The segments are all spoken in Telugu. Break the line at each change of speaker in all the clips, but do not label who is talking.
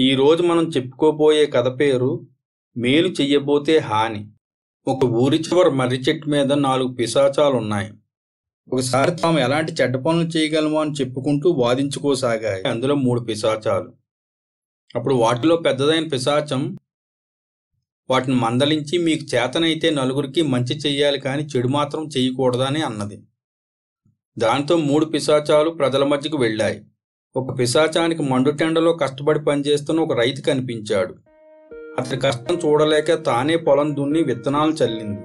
ఈరోజు మనం చెప్పుకోబోయే కథ పేరు మేలు చెయ్యబోతే హాని ఒక ఊరి చివర మర్రి చెట్టు మీద నాలుగు పిశాచాలు ఉన్నాయి ఒకసారి తాము ఎలాంటి చెడ్డ పనులు చేయగలమో అని చెప్పుకుంటూ వాదించుకోసాగాయి అందులో మూడు పిశాచాలు అప్పుడు వాటిలో పెద్దదైన పిశాచం వాటిని మందలించి మీకు చేతనైతే నలుగురికి మంచి చెయ్యాలి కానీ చెడు మాత్రం చెయ్యకూడదని అన్నది దాంతో మూడు పిశాచాలు ప్రజల మధ్యకు వెళ్ళాయి ఒక పిశాచానికి మండుటెండలో కష్టపడి పనిచేస్తున్న ఒక రైతు కనిపించాడు అతడి కష్టం చూడలేక తానే పొలం దున్ని విత్తనాలు చల్లింది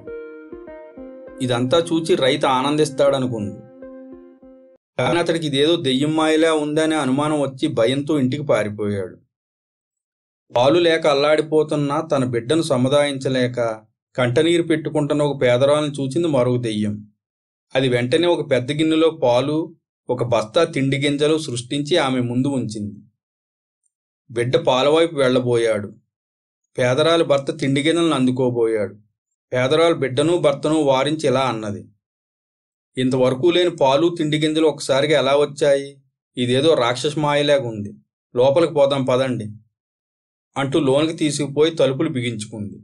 ఇదంతా చూచి రైతు ఆనందిస్తాడనుకుంది కానీ అతడికి ఇదేదో దెయ్యం మాయలా ఉందనే అనుమానం వచ్చి భయంతో ఇంటికి పారిపోయాడు పాలు లేక అల్లాడిపోతున్న తన బిడ్డను సముదాయించలేక కంటనీరు పెట్టుకుంటున్న ఒక పేదరాలను చూచింది మరొక దెయ్యం అది వెంటనే ఒక పెద్ద గిన్నెలో పాలు ఒక బస్తా తిండి గింజలు సృష్టించి ఆమె ముందు ఉంచింది బిడ్డ పాలవైపు వెళ్ళబోయాడు పేదరాలు భర్త తిండి గింజలను అందుకోబోయాడు పేదరాలు బిడ్డను భర్తను వారించి ఇలా అన్నది ఇంతవరకు లేని పాలు తిండి గింజలు ఒకసారిగా ఎలా వచ్చాయి ఇదేదో రాక్షస మాయలాగా ఉంది లోపలికి పోదాం పదండి అంటూ లోనికి తీసుకుపోయి తలుపులు బిగించుకుంది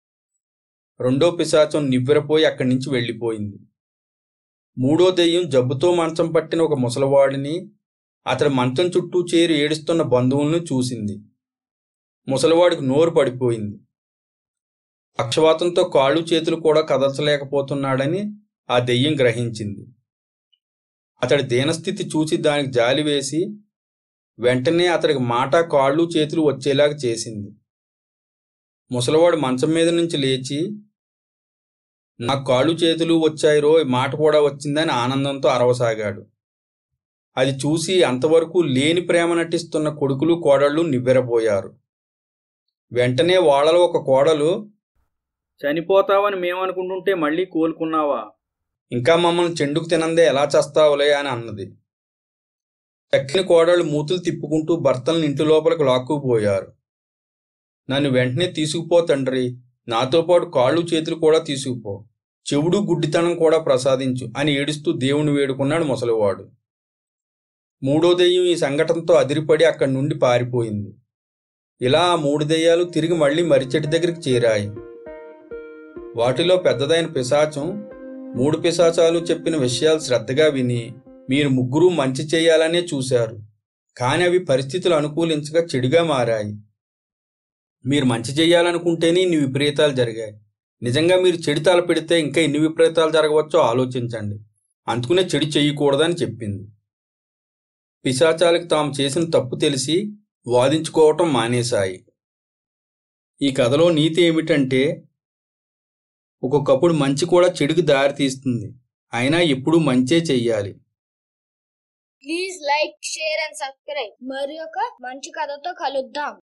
రెండో పిశాచం నివ్వెరపోయి అక్కడి నుంచి వెళ్ళిపోయింది మూడో దెయ్యం జబ్బుతో మంచం పట్టిన ఒక ముసలివాడిని అతడి మంచం చుట్టూ చేరి ఏడుస్తున్న బంధువులను చూసింది ముసలివాడికి నోరు పడిపోయింది పక్షవాతంతో కాళ్ళు చేతులు కూడా కదల్చలేకపోతున్నాడని ఆ దెయ్యం గ్రహించింది అతడి దీనస్థితి చూసి దానికి జాలి వేసి వెంటనే అతడికి మాట కాళ్ళు చేతులు వచ్చేలాగా చేసింది ముసలివాడు మంచం మీద నుంచి లేచి నాకు కాళ్ళు చేతులు వచ్చాయి రో మాట కూడా వచ్చిందని ఆనందంతో అరవసాగాడు అది చూసి అంతవరకు లేని ప్రేమ నటిస్తున్న కొడుకులు కోడళ్ళు నివ్వెరపోయారు వెంటనే వాళ్ళలో ఒక కోడలు చనిపోతావని మేమనుకుంటుంటే మళ్ళీ కోలుకున్నావా ఇంకా మమ్మల్ని చెండుకు తినందే ఎలా చేస్తావులే అని అన్నది చక్కిన కోడళ్ళు మూతులు తిప్పుకుంటూ భర్తలను ఇంటి లోపలికి లాక్కుపోయారు నన్ను వెంటనే తీసుకుపో తండ్రి నాతో పాటు కాళ్ళు చేతులు కూడా తీసుకుపో చెవుడు గుడ్డితనం కూడా ప్రసాదించు అని ఏడుస్తూ దేవుని వేడుకున్నాడు ముసలివాడు మూడో దెయ్యం ఈ సంఘటనతో అదిరిపడి అక్కడి నుండి పారిపోయింది ఇలా ఆ మూడు దెయ్యాలు తిరిగి మళ్ళీ మరిచెట్టు దగ్గరికి చేరాయి వాటిలో పెద్దదైన పిశాచం మూడు పిశాచాలు చెప్పిన విషయాలు శ్రద్ధగా విని మీరు ముగ్గురు మంచి చేయాలనే చూశారు కానీ అవి పరిస్థితులు అనుకూలించగా చెడుగా మారాయి మీరు మంచి చేయాలనుకుంటేనే ఇన్ని విపరీతాలు జరిగాయి నిజంగా మీరు చెడు తల పెడితే ఇంకా ఎన్ని విపరీతాలు జరగవచ్చో ఆలోచించండి అందుకునే చెడు చెయ్యకూడదని చెప్పింది పిశాచాలకు తాము చేసిన తప్పు తెలిసి వాదించుకోవటం మానేశాయి ఈ కథలో నీతి ఏమిటంటే ఒక్కొక్కప్పుడు మంచి కూడా చెడుకు దారి తీస్తుంది అయినా ఎప్పుడూ మంచే చెయ్యాలి
please like share and subscribe మరి ఒక మంచి కథతో కలుద్దాం